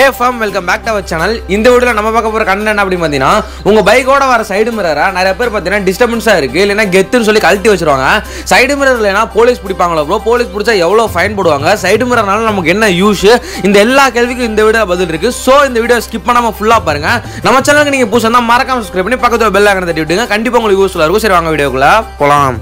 fame welcome back to our channel இந்த வீடியோவில் நம்ம பார்க்க போகிற கண்டென்ட் என்ன அப்படின்னு பார்த்தீங்கன்னா உங்கள் பைக்கோட வர சைடு மிரரா நிறைய பேர் பார்த்தீங்கன்னா டிஸ்டர்பன்ஸாக இருக்குது இல்லைன்னா கெத்துன்னு சொல்லி கழட்டி வச்சிருவாங்க சைடு மிரர் இல்லைனா போலீஸ் பிடிப்பாங்களோ ப்ரோ போலீஸ் பிடிச்சா எவ்வளோ ஃபைன் போடுவாங்க சைடு மிரர்னால நமக்கு என்ன யூஸ் இந்த எல்லா கேள்விக்கும் இந்த வீடியோ பதில் இருக்கு ஸோ இந்த வீடியோ ஸ்கிப் பண்ணாமல் ஃபுல்லாக பாருங்க நம்ம சேனலுக்கு நீங்கள் புதுசாக இருந்தால் மறக்காம சப்ஸ்கிரைப் பண்ணி பக்கத்தில் பெல் ஆகணும் தட்டி விட்டுங்க கண்டிப்பாக உங்களுக்கு யூஸ்ஃபுல்லாக இருக்கும் சரி வாங்க வீடியோக்குள்ள போகலாம்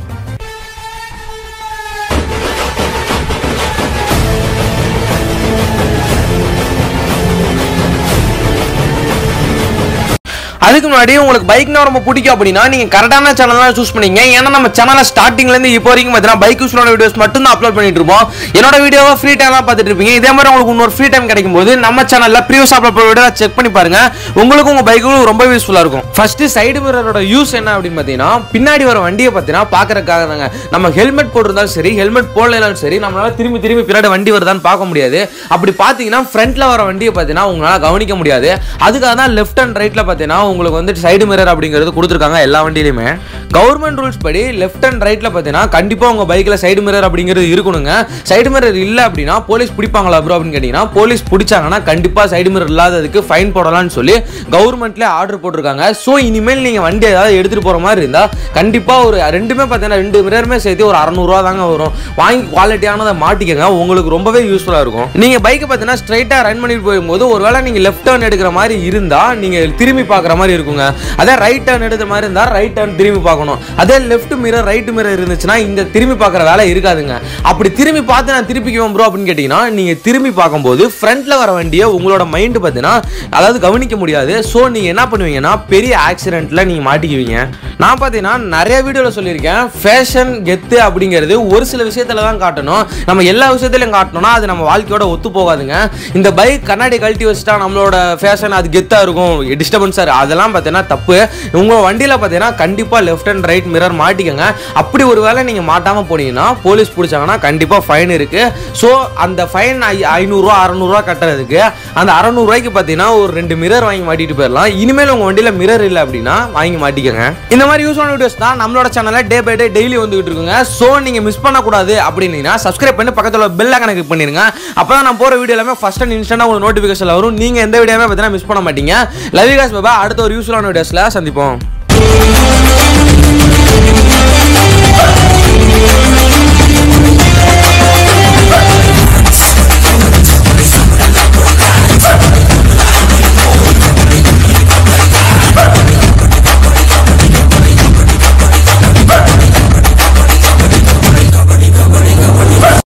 அதுக்கு முன்னாடி உங்களுக்கு பைக்னா ரொம்ப பிடிக்கும் அப்படின்னா நீங்க கரெக்டான சேனல் தான் சூஸ் பண்ணீங்க ஏன்னா நம்ம சேனலை ஸ்டார்டிங்ல இருந்து இப்போ வரைக்கும் பார்த்தீங்கன்னா பைக் யூஸ்ஃபுல்லான வீடியோஸ் மட்டும் தான் அப்லோட் பண்ணிட்டு இருப்போம் என்னோட வீடியோவை ஃப்ரீ டைம்லாம் பார்த்துட்டு இருப்பீங்க இதே மாதிரி உங்களுக்கு இன்னொரு ஃப்ரீ டைம் கிடைக்கும் போது நம்ம சேனல்ல ப்ரீவியஸ் அப்லோட் வீடியோ செக் பண்ணி பாருங்க உங்களுக்கு உங்க பைக்கும் ரொம்ப யூஸ்ஃபுல்லா இருக்கும் ஃபர்ஸ்ட் சைடு மிரரோட யூஸ் என்ன அப்படின்னு பார்த்தீங்கன்னா பின்னாடி வர வண்டியை பார்த்தீங்கன்னா பார்க்கறதுக்காக தாங்க நம்ம ஹெல்மெட் போட்டிருந்தாலும் சரி ஹெல்மெட் போடலைனாலும் சரி நம்மளால திரும்பி திரும்பி பின்னாடி வண்டி வருதான்னு பார்க்க முடியாது அப்படி பார்த்தீங்கன்னா ஃப்ரண்ட்ல வர வண்டியை பார்த்தீங்கன்னா உங்களால கவனிக்க முடியாது அதுக்காக தான் லெஃப்ட் அண்ட் ரைட்ல பார்த்தீங்கன்னா உங்களுக்கு வந்து சைடு மிரர் அப்படிங்கிறது கொடுத்துருக்காங்க எல்லா வண்டியிலுமே கவர்மெண்ட் ரூல்ஸ் படி லெஃப்ட் அண்ட் ரைட்ல பார்த்தீங்கன்னா கண்டிப்பா உங்க பைக்ல சைடு மிரர் அப்படிங்கிறது இருக்கணுங்க சைடு மிரர் இல்ல அப்படின்னா போலீஸ் பிடிப்பாங்களா ப்ரோ அப்படின்னு கேட்டீங்கன்னா போலீஸ் பிடிச்சாங்கன்னா கண்டிப்பா சைடு மிரர் இல்லாததுக்கு ஃபைன் போடலாம்னு சொல்லி கவர்மெண்ட்ல ஆர்டர் போட்டிருக்காங்க ஸோ இனிமேல் நீங்க வண்டி ஏதாவது எடுத்துட்டு போற மாதிரி இருந்தா கண்டிப்பா ஒரு ரெண்டுமே பார்த்தீங்கன்னா ரெண்டு மிரருமே சேர்த்து ஒரு அறநூறுவா தாங்க வரும் வாங்கி குவாலிட்டியானதை மாட்டிக்கங்க உங்களுக்கு ரொம்பவே யூஸ்ஃபுல்லா இருக்கும் நீங்க பைக்கை பார்த்தீங்கன்னா ஸ்ட்ரைட்டா ரன் பண்ணிட்டு போகும்போது ஒருவேளை நீங்க லெஃப்ட் டர்ன் எடுக்கிற மாதிரி இருந்தா நீங்க திரும்பி பார்க்குற மாதிரி இருக்குங்க அதே ரைட் டர்ன் எடுக்கிற மாதிரி இருந்தா ரைட் டர்ன் திரும்பி பார்க்கணும் அதே லெஃப்ட் மிரர் ரைட் மிரர் இருந்துச்சுன்னா இந்த திரும்பி பார்க்குற வேலை இருக்காதுங்க அப்படி திரும்பி பார்த்து நான் திருப்பிக்குவேன் ப்ரோ அப்படின்னு கேட்டிங்கன்னா நீங்கள் திரும்பி பார்க்கும்போது ஃப்ரண்ட்டில் வர வண்டியை உங்களோட மைண்டு பார்த்தீங்கன்னா அதாவது கவனிக்க முடியாது ஸோ நீங்கள் என்ன பண்ணுவீங்கன்னா பெரிய ஆக்சிடென்ட்டில் நீங்கள் மாட்டிக்குவீங்க நான் பார்த்தீங்கன்னா நிறைய வீடியோவில் சொல்லியிருக்கேன் ஃபேஷன் கெத்து அப்படிங்கிறது ஒரு சில விஷயத்தில் தான் காட்டணும் நம்ம எல்லா விஷயத்துலையும் காட்டணும்னா அது நம்ம வாழ்க்கையோட ஒத்து போகாதுங்க இந்த பைக் கண்ணாடி கழட்டி வச்சுட்டா நம்மளோட ஃபேஷன் அது கெத்தாக இருக்கும் டிஸ்டர்பன்ஸாக அதெல்லாம் பார்த்தீங்கன்னா தப்பு உங்கள் வண்டியில் பார்த்தீங்கன்னா கண்டிப்பாக லெஃப்ட் அண்ட் ரைட் மிரர் மாட்டிக்கங்க அப்படி ஒரு வேளை நீங்கள் மாட்டாமல் போனீங்கன்னா போலீஸ் பிடிச்சாங்கன்னா கண்டிப்பாக ஃபைன் இருக்குது ஸோ அந்த ஃபைன் ஐ ஐநூறுரூவா அறநூறுவா கட்டுறதுக்கு அந்த அறநூறுவாய்க்கு பார்த்தீங்கன்னா ஒரு ரெண்டு மிரர் வாங்கி மாட்டிட்டு போயிடலாம் இனிமேல் உங்கள் வண்டியில் மிரர் இல்லை அப்படின்னா வாங்கி மாட்டிக்கங்க இந்த மாதிரி யூஸ் ஆன வீடியோஸ் தான் நம்மளோட சேனலில் டே பை டே டெய்லி வந்துகிட்டு இருக்குங்க ஸோ நீங்கள் மிஸ் பண்ணக்கூடாது அப்படின்னீங்கன்னா சப்ஸ்கிரைப் பண்ணி பக்கத்தில் பெல் ஐக்கனை கிளிக் பண்ணிருங்க அப்போ தான் நான் போகிற வீடியோ எல்லாமே ஃபஸ்ட் அண்ட் இன்ஸ்டன்ட்டாக உங்களுக்கு நோட்டிஃபிகேஷன் வரும் நீங்கள் எந்த வீடியோமே பார்த்தீங்கன்னா மிஸ் பண்ண மாட்டீங்க லவ் யூ guys பாபா அடுத்த ஒரு யூஸ்ஃபுல்லான வீடியோஸில் சந்திப்போம்